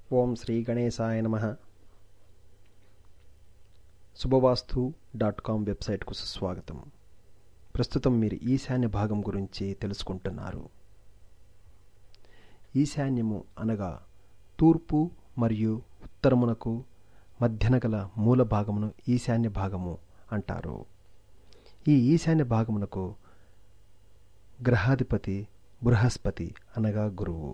ఓం శ్రీ గణేశాయ నమ శుభవాస్తు dot com వెబ్సైట్కు సుస్వాగతం ప్రస్తుతం మీరు ఈశాన్య భాగం గురించి తెలుసుకుంటున్నారు ఈశాన్యము అనగా తూర్పు మరియు ఉత్తరమునకు మధ్యన గల మూల భాగమును ఈశాన్య భాగము అంటారు ఈ ఈశాన్య భాగమునకు గ్రహాధిపతి బృహస్పతి అనగా గురువు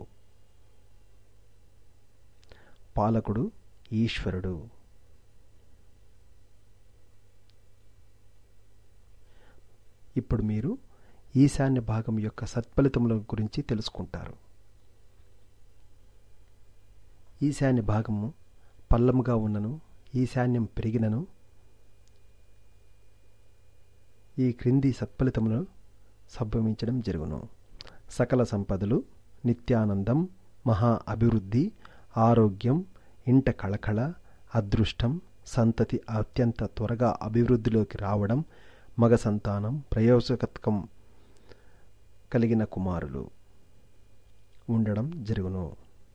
పాలకుడు ఈశ్వరుడు ఇప్పుడు మీరు ఈశాన్య భాగం యొక్క సత్ఫలితముల గురించి తెలుసుకుంటారు ఈశాన్య భాగము పల్లముగా ఉన్నను ఈశాన్యం పెరిగినను ఈ క్రింది సత్ఫలితములు సంభవించడం జరుగును సకల సంపదలు నిత్యానందం మహా అభివృద్ధి ఆరోగ్యం ఇంట కళకళ అదృష్టం సంతతి అత్యంత త్వరగా అభివృద్ధిలోకి రావడం మగ సంతానం ప్రయోజకత్వం కలిగిన కుమారులు ఉండడం జరుగును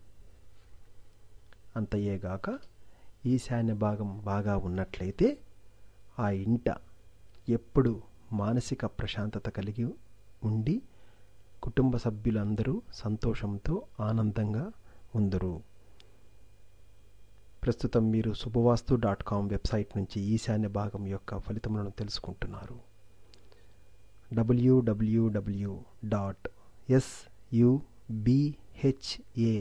అంతయేగాక ఈశాన్య భాగం బాగా ఉన్నట్లయితే ఆ ఇంట ఎప్పుడు మానసిక ప్రశాంతత కలిగి ఉండి కుటుంబ సభ్యులందరూ సంతోషంతో ఆనందంగా ఉందరు ప్రస్తుతం మీరు శుభవాస్తు డాట్ కామ్ వెబ్సైట్ నుంచి ఈశాన్య భాగం యొక్క ఫలితములను తెలుసుకుంటున్నారు డబ్ల్యూడబ్ల్యూడబ్ల్యూ dot SUBHA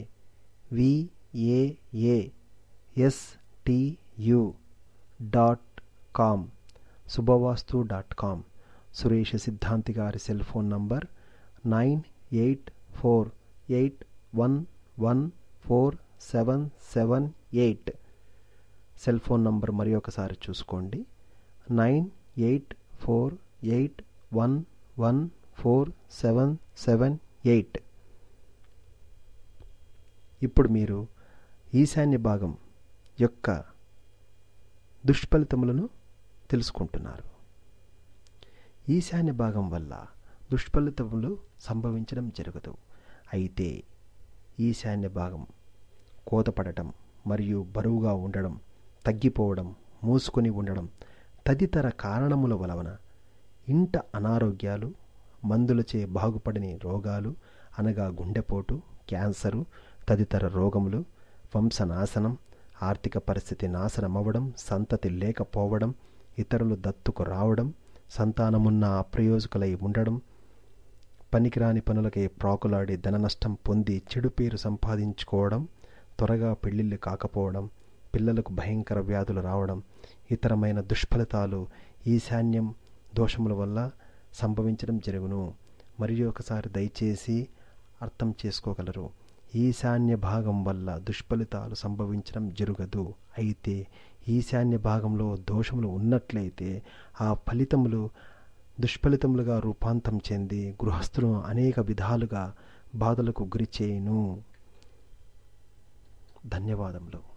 VAA STU dot com Subhavaastu dot com Suresh Siddhanti గారి cell phone number nine eight four eight one one four seven seven eight cell phone number మరి ఒకసారి చూసుకోండి nine eight four eight one one four seven seven eight ఇప్పుడు మీరు ఈశాన్య భాగం యొక్క దుష్ఫలితములను తెలుసుకుంటున్నారు ఈశాన్య భాగం వల్ల దుష్ఫలితములు సంభవించడం జరగదు అయితే ఈశాన్య భాగం కోతపడటం మరియు బరువుగా ఉండడం తగ్గిపోవడం మూసుకొని ఉండడం తదితర కారణముల వలన ఇంట అనారోగ్యాలు మందులచే బాగుపడని రోగాలు అనగా గుండెపోటు క్యాన్సరు తదితర రోగములు వంశనాశనం ఆర్థిక పరిస్థితి నాశనమవ్వడం సంతతి లేకపోవడం ఇతరులు దత్తుకు రావడం సంతానమున్న అప్రయోజకులై ఉండడం పనికిరాని పనులకై ప్రాకులాడి ధన నష్టం పొంది చెడు పేరు సంపాదించుకోవడం త్వరగా పెళ్లిళ్ళు కాకపోవడం పిల్లలకు భయంకర వ్యాధులు రావడం ఇతరమైన దుష్ఫలితాలు ఈశాన్యం దోషముల వల్ల సంభవించడం జరుగును మరియు ఒకసారి దయచేసి అర్థం చేసుకోగలరు ఈశాన్య భాగం వల్ల దుష్ఫలితాలు సంభవించడం జరగదు అయితే ఈశాన్య భాగంలో దోషములు ఉన్నట్లయితే ఆ ఫలితములు దుష్ఫలితములుగా రూపాంతం చెంది గృహస్థులను అనేక విధాలుగా బాధలకు గురి చేయును ధన్యవాదములు